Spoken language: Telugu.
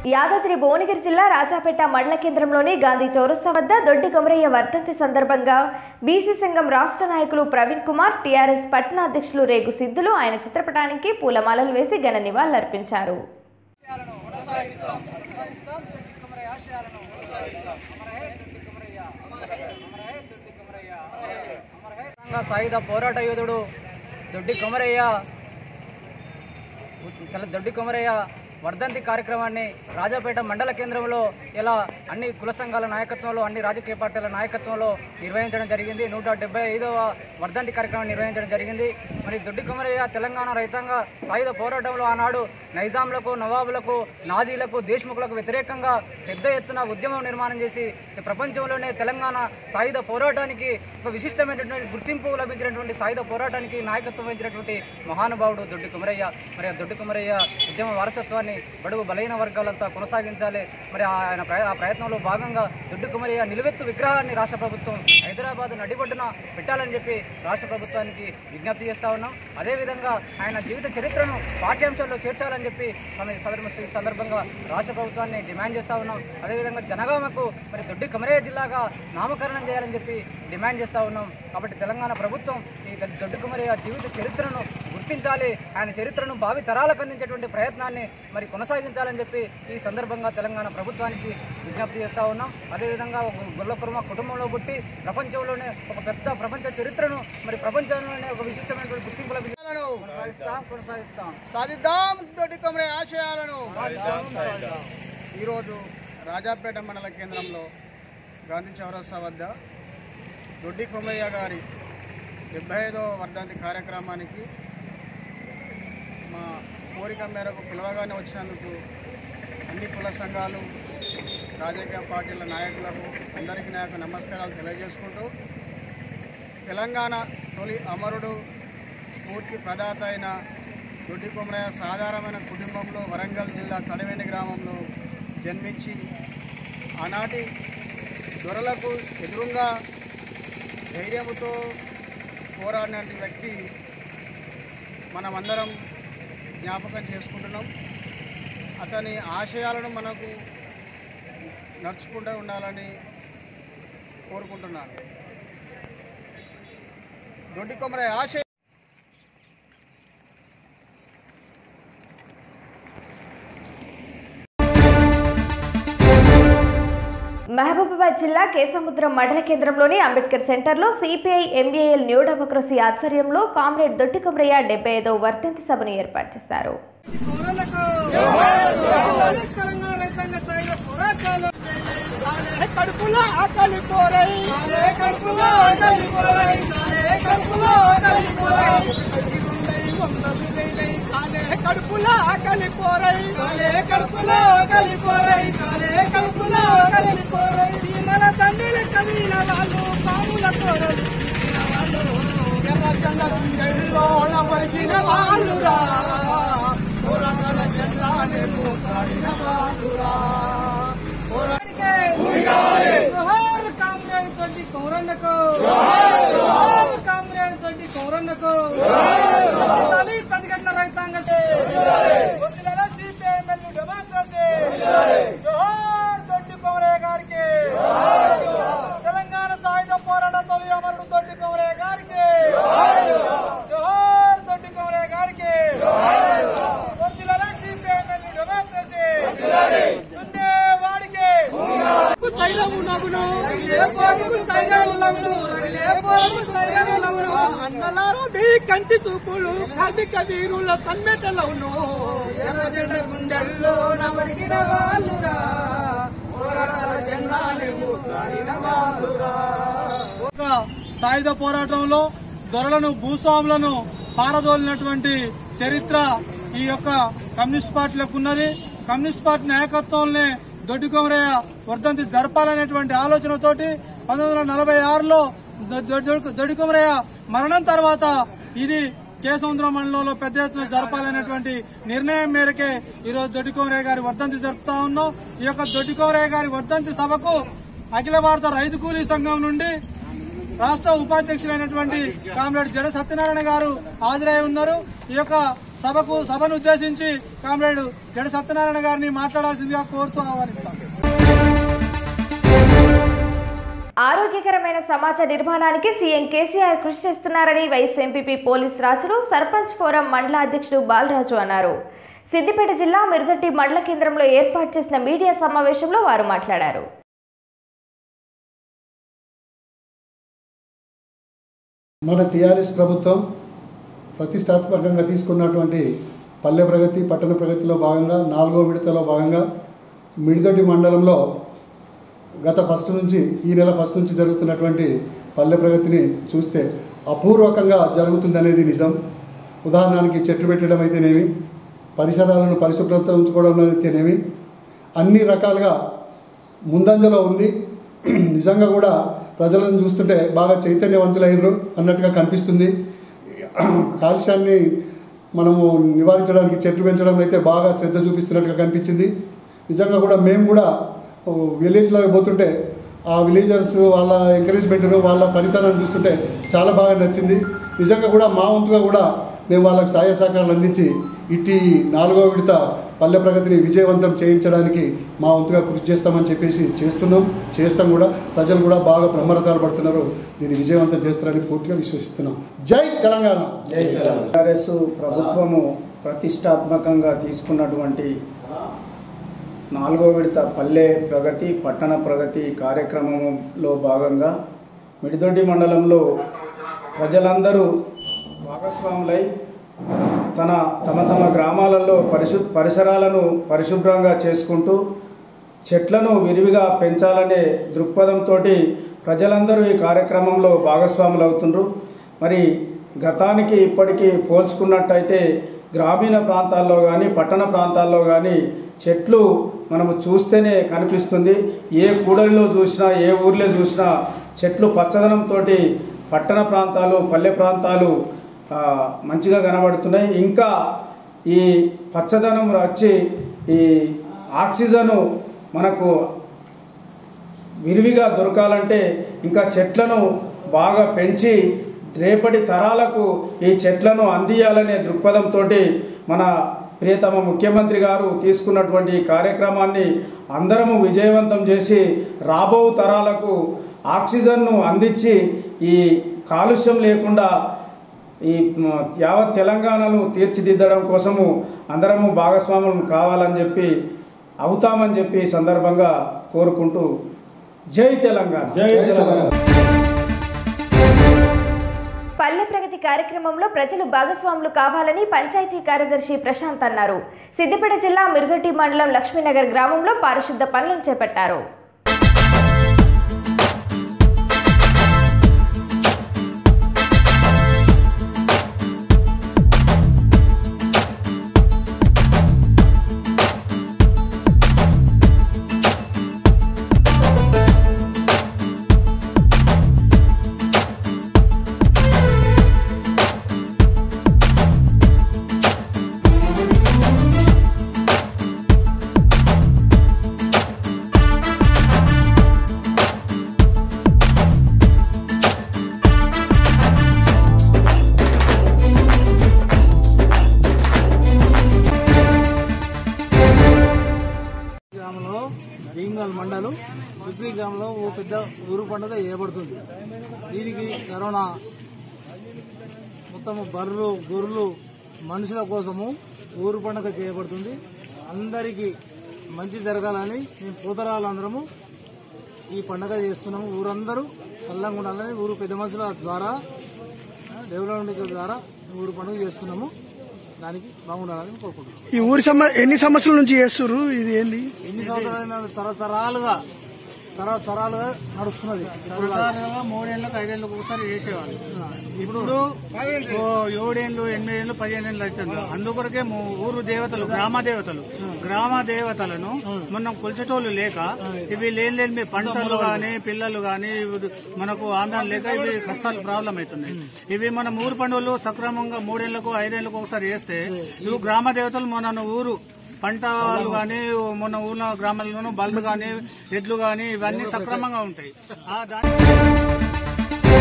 యాదాద్రి భువనగిరి జిల్లా రాజాపేట మండల కేంద్రంలోని గాంధీ చౌరస్తా వద్ద దొడ్డి కొమరయ్య వర్ధంతి సందర్భంగా బీసీ సంఘం రాష్ట్ర నాయకులు ప్రవీణ్ కుమార్ టీఆర్ఎస్ పట్టణ అధ్యక్షులు రేగు సిద్ధులు ఆయన చిత్రపటానికి పూలమాలలు వేసి ఘన నివాళులర్పించారు తెలంగాణ సాయుధ పోరాట యోధుడు దొడ్డి కొమరయ్య తెల దొడ్డి కొమరయ్య వర్ధంతి కార్యక్రమాన్ని రాజాపేట మండల కేంద్రంలో ఇలా అన్ని కుల సంఘాల నాయకత్వంలో అన్ని రాజకీయ పార్టీల నాయకత్వంలో నిర్వహించడం జరిగింది నూట డెబ్బై ఐదవ వర్ధంతి కార్యక్రమం నిర్వహించడం జరిగింది మరి దొడ్డి కొమరయ్య తెలంగాణ రైతాంగ సాయుధ పోరాటంలో ఆనాడు నైజాంలకు నవాబులకు నాజీలకు దేశ్ముఖులకు వ్యతిరేకంగా పెద్ద ఎత్తున ఉద్యమం నిర్మాణం చేసి ప్రపంచంలోనే తెలంగాణ సాయుధ పోరాటానికి ఒక విశిష్టమైనటువంటి గుర్తింపు లభించినటువంటి సాయుధ పోరాటానికి నాయకత్వం వహించినటువంటి మహానుభావుడు దొడ్డి కుమరయ్య మరి ఆ దొడ్డి కుమరయ్య ఉద్యమ వారసత్వాన్ని బడుగు బలహీన వర్గాలంతా కొనసాగించాలి మరి ఆయన ప్రయ- ఆ ప్రయత్నంలో భాగంగా దొడ్డి కుమరయ్య నిలువెత్తు విగ్రహాన్ని రాష్ట్ర ప్రభుత్వం హైదరాబాద్ నడిబొడ్డున పెట్టాలని చెప్పి రాష్ట్ర ప్రభుత్వానికి విజ్ఞప్తి చేస్తా ఉన్నాం అదేవిధంగా ఆయన జీవిత చరిత్రను పాఠ్యాంశాల్లో చేర్చాలని చెప్పి మన సదరు ఈ సందర్భంగా రాష్ట్ర ప్రభుత్వాన్ని డిమాండ్ చేస్తా ఉన్నాం అదేవిధంగా జనగామకు మరి దొడ్డి కమరయ్య జిల్లాగా నామకరణం చేయాలని చెప్పి డిమాండ్ చేస్తా ఉన్నాం కాబట్టి తెలంగాణ ప్రభుత్వం ఈ దొడ్డి కుమరయ్య జీవిత చరిత్రను గుర్తించాలి ఆయన చరిత్రను భావి తరాలకు అందించేటువంటి ప్రయత్నాన్ని మరి కొనసాగించాలని చెప్పి ఈ సందర్భంగా తెలంగాణ ప్రభుత్వానికి విజ్ఞప్తి చేస్తా ఉన్నాం అదేవిధంగా ఒక గొల్లకుర్మ కుటుంబంలో పుట్టి ప్రపంచంలోనే ఒక పెద్ద ప్రపంచ చరిత్రను మరి ప్రపంచంలోనే ఒక విశిష్టమైనటువంటి గుర్తింపు లభించాలని కొనసాగిస్తాం కొనసాగిస్తాం సాధిద్దాం దొడ్డి కొమరే ఆశయాలను ఈరోజు రాజాపేట మండల కేంద్రంలో గాంధీ చౌరస్తా వద్ద దొడ్డి కొమయ్య గారి డెబ్బై ఐదవ వర్ధంతి కార్యక్రమానికి మా కోరిక మేరకు పిలవగానే వచ్చినందుకు అన్ని కుల సంఘాలు రాజకీయ పార్టీల నాయకులకు అందరికీ నా యొక్క నమస్కారాలు తెలియజేసుకుంటూ తెలంగాణ తొలి అమరుడు స్ఫూర్తి ప్రదాత అయిన దొడ్డి కొమరయ్య సాధారణమైన కుటుంబంలో వరంగల్ జిల్లా కడవేని గ్రామంలో జన్మించి ఆనాటి దొరలకు ఎదురుగా ధైర్యముతో పోరాడిన వ్యక్తి మనమందరం జ్ఞాపకం చేసుకుంటున్నాం అతని ఆశయాలను మనకు నడుచుకుంటూ ఉండాలని కోరుకుంటున్నాను దొడ్డి కొమరయ్య ఆశయ మహబూబాబాద్ జిల్లా కేసముద్రం మండల కేంద్రంలోని అంబేద్కర్ సెంటర్లో సిపిఐ ఎంబీఏఎల్ న్యూ డెమోక్రసీ ఆధ్వర్యంలో కామ్రేడ్ దొట్టి కొమరయ్య డెబ్బై ఐదవ వర్ధంతి సభను ఏర్పాటు చేశారు కడుపులో ఆకలి కోరై కడుపులో ఆకలి కోరై కడుపులో ఆకలి కోరై కడుపులో ఆకలి కోరై కడుపులో ఆకలి కోరై కడుపులో ఆకలి కోరై మన తండ్రి కదిలిన వాళ్ళు పాముల కోరలు ఎర్ర జెండ గుండెల్లో వరికిన వాళ్ళురా పోరాటాల జెండానే పోరాడిన వాళ్ళురా జోహార్ కామ్రేడ్ తోటి కౌరన్నకు జోహార్ కామ్రేడ్ తోటి కౌరన్నకు వదిలాలి పది గంటల రైతాంగతే వదిలాల సిపిఎంఎల్ డెమోక్రసీ జోహార్ తోటి కౌరయ్య గారికి తెలంగాణ సాయుధ పోరాట తొలి అమరుడు తోటి కౌరయ్య గారికి జోహార్ తోటి కౌరయ్య గారికి వదిలాల సిపిఎంఎల్ డెమోక్రసీ దున్నే వాడికి అన్నలారో మీ కంటి చూపులు కార్మిక వీరుల సమ్మెతలవును ఎర్రజెండ గుండెల్లో నవరిగిన వాళ్ళురా పోరాటాల జెండాని ఊపిన వాళ్ళురా ఒక సాయుధ పోరాటంలో దొరలను భూస్వాములను పారదోలినటువంటి చరిత్ర ఈ యొక్క కమ్యూనిస్ట్ పార్టీలకు ఉన్నది కమ్యూనిస్ట్ పార్టీ నాయకత్వంలోనే దొడ్డి కొమరయ్య వర్ధంతి జరపాలనేటువంటి ఆలోచనతోటి పంతొమ్మిది వందల నలభై ఆరులో దొడ్డి కొమరయ్య మరణం తర్వాత ఇది కేసముద్రం మండలంలో పెద్ద ఎత్తున జరపాలనేటువంటి నిర్ణయం మేరకే ఈరోజు దొడ్డి కొమరయ్య గారి వర్ధంతి జరుపుతా ఉన్నాం ఈ యొక్క దొడ్డి కొమరయ్య గారి వర్ధంతి సభకు అఖిల భారత రైతు కూలీ సంఘం నుండి రాష్ట్ర ఉపాధ్యక్షులైనటువంటి కామ్రేడ్ జడ సత్యనారాయణ గారు హాజరై ఉన్నారు ఈ యొక్క సభకు సభను ఉద్దేశించి కామ్రేడ్ జడ సత్యనారాయణ గారిని మాట్లాడాల్సిందిగా కోరుతూ ఆహ్వానిస్తాం ఆరోగ్యకరమైన సమాజ నిర్మాణానికి సీఎం కేసీఆర్ కృషి చేస్తున్నారని వైఎస్ ఎంపీపీ పోలీస్ రాజులు సర్పంచ్ ఫోరం మండల అధ్యక్షుడు బాలరాజు అన్నారు సిద్దిపేట జిల్లా మిరుదొట్టి మండల కేంద్రంలో ఏర్పాటు చేసిన మీడియా సమావేశంలో వారు మాట్లాడారు మన టీఆర్ఎస్ ప్రభుత్వం ప్రతిష్టాత్మకంగా తీసుకున్నటువంటి పల్లె ప్రగతి పట్టణ ప్రగతిలో భాగంగా నాలుగో విడతలో భాగంగా మిడిదొడ్డి మండలంలో గత ఫస్ట్ నుంచి ఈ నెల ఫస్ట్ నుంచి జరుగుతున్నటువంటి పల్లె ప్రగతిని చూస్తే అపూర్వకంగా జరుగుతుందనేది నిజం ఉదాహరణకి చెట్లు పెట్టడం అయితేనేమి పరిసరాలను పరిశుభ్రత ఉంచుకోవడం అయితేనేమి అన్ని రకాలుగా ముందంజలో ఉంది నిజంగా కూడా ప్రజలను చూస్తుంటే బాగా చైతన్యవంతులైనరు అన్నట్టుగా కనిపిస్తుంది కాలుష్యాన్ని మనము నివారించడానికి చెట్లు పెంచడం అయితే బాగా శ్రద్ధ చూపిస్తున్నట్టుగా కనిపించింది నిజంగా కూడా మేము కూడా విలేజ్లో పోతుంటే ఆ విలేజర్స్ వాళ్ళ ఎంకరేజ్మెంట్ను వాళ్ళ పనితనాన్ని చూస్తుంటే చాలా బాగా నచ్చింది నిజంగా కూడా మా వంతుగా కూడా మేము వాళ్ళకి సహాయ సహకారాలు అందించి ఇట్టి నాలుగో విడత పల్లె ప్రగతిని విజయవంతం చేయించడానికి మా వంతుగా కృషి చేస్తామని చెప్పేసి చేస్తున్నాం చేస్తాం కూడా ప్రజలు కూడా బాగా బ్రహ్మరథాలు పడుతున్నారు దీన్ని విజయవంతం చేస్తారని పూర్తిగా విశ్వసిస్తున్నాం జై తెలంగాణ టీఆర్ఎస్ ప్రభుత్వము ప్రతిష్టాత్మకంగా తీసుకున్నటువంటి నాలుగో విడత పల్లె ప్రగతి పట్టణ ప్రగతి కార్యక్రమంలో భాగంగా మిడిదొడ్డి మండలంలో ప్రజలందరూ భాగస్వాములై తన తమ తమ గ్రామాలలో పరిశు పరిసరాలను పరిశుభ్రంగా చేసుకుంటూ చెట్లను విరివిగా పెంచాలనే దృక్పథంతో ప్రజలందరూ ఈ కార్యక్రమంలో భాగస్వాములు అవుతుండ్రు మరి గతానికి ఇప్పటికీ పోల్చుకున్నట్టయితే గ్రామీణ ప్రాంతాల్లో కానీ పట్టణ ప్రాంతాల్లో కానీ చెట్లు మనము చూస్తేనే కనిపిస్తుంది ఏ కూడలిలో చూసినా ఏ ఊర్లో చూసినా చెట్లు పచ్చదనంతో పట్టణ ప్రాంతాలు పల్లె ప్రాంతాలు ఆ, మంచిగా కనబడుతున్నాయి ఇంకా ఈ పచ్చదనం వచ్చి ఈ ఆక్సిజను మనకు విరివిగా దొరకాలంటే ఇంకా చెట్లను బాగా పెంచి రేపటి తరాలకు ఈ చెట్లను అందియాలనే దృక్పథంతో మన ప్రియతమ ముఖ్యమంత్రి గారు తీసుకున్నటువంటి ఈ కార్యక్రమాన్ని అందరము విజయవంతం చేసి రాబో తరాలకు ఆక్సిజన్ను అందించి ఈ కాలుష్యం లేకుండా ఈ మ, యావత్ తెలంగాణను తీర్చిదిద్దడం కోసము అందరము భాగస్వాములు కావాలని చెప్పి అవుతామని చెప్పి ఈ సందర్భంగా కోరుకుంటూ జై తెలంగాణ జై తెలంగాణ పల్లె ప్రగతి కార్యక్రమంలో ప్రజలు భాగస్వాములు కావాలని పంచాయతీ కార్యదర్శి ప్రశాంత్ అన్నారు సిద్దిపేట జిల్లా మిరుదొట్టి మండలం లక్ష్మీనగర్ గ్రామంలో పారిశుద్ధ పనులను చేపట్టారు గ్రామంలో భీంగల్ మండలం పిప్రి గ్రామంలో ఓ పెద్ద ఊరు పండుగ చేయబడుతుంది దీనికి కరోనా మొత్తం బర్రెలు గొర్రెలు మనుషుల కోసము ఊరు పండుగ చేయబడుతుంది అందరికీ మంచి జరగాలని మేము పూతరాలందరము ఈ పండుగ చేస్తున్నాము ఊరందరూ చల్లంగా ఉండాలని ఊరు పెద్ద మనుషుల ద్వారా డెవలప్మెంట్ ద్వారా ఊరు పండుగ చేస్తున్నాము దానికి బాగుండాలని కోరుకుంటున్నాం ఈ ఊరి సమ ఎన్ని సంవత్సరాల నుంచి చేస్తుర్రు ఇది ఏంది ఎన్ని సంవత్సరాలైనా తరతరాలుగా తరతరాలుగా నడుస్తున్నది తరతరాలుగా మూడేళ్ళకి ఐదేళ్ళకి ఒకసారి చేసేవాళ్ళు ఇప్పుడు ఓ ఏడేళ్ళు ఎనిమిదేళ్ళు పదిహేను ఏళ్ళు అవుతుంది అందుకొరకే ము- ఊరు దేవతలు గ్రామ దేవతలు గ్రామ దేవతలను మనం కొలిచేటోళ్ళు లేక ఇవి లేని లేని మీ పంటలు గాని పిల్లలు గాని ఇవి మనకు ఆందోళన లేక ఇవి కష్టాలు ప్రాబ్లం అవుతున్నాయి ఇవి మన ఊరు పండుగలు సక్రమంగా మూడేళ్లకు ఐదేళ్లకు ఒకసారి చేస్తే ఇవి గ్రామ దేవతలు మన ఊరు పంటలు కానీ మొన్న ఊర్లో గ్రామాల్లోనూ బళ్ళు కానీ ఎడ్లు కానీ ఇవన్నీ సక్రమంగా ఉంటాయి ఆ దాని